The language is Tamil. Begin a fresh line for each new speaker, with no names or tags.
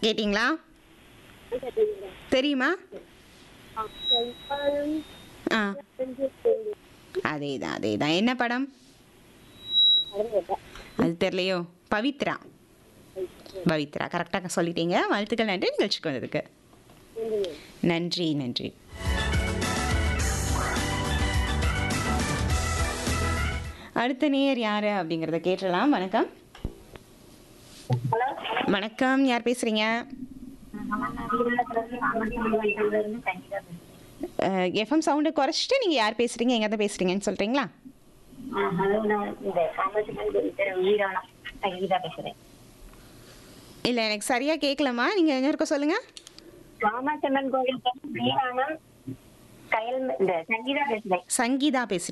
கேட்டிங்களா தெரியுமா ஆ அதே தான் அதே தான் என்ன படம் அது தெரியலையோ பவித்ரா பவித்ரா கரெக்டாக சொல்லிட்டீங்க வாழ்த்துக்கள் நன்றி நிகழ்ச்சிக்கு வந்ததுக்கு நன்றி நன்றி அடுத்த நேயர் யார் அப்படிங்கிறத கேட்டலாம் வணக்கம் வணக்கம் யார் பேசுகிறீங்க எஃப்எம் சவுண்டை குறைச்சிட்டு நீங்கள் யார் பேசுகிறீங்க எங்கே தான் பேசுகிறீங்கன்னு சொல்கிறீங்களா இல்லை எனக்கு சரியாக கேட்கலம்மா நீங்கள் எங்கே இருக்க சொல்லுங்கள்
ராமாச்சந்திரன் கோவில் வீராணம் கயல் இந்த சங்கீதா பேசுறேன்
சங்கீதா பேசுகிறீங்க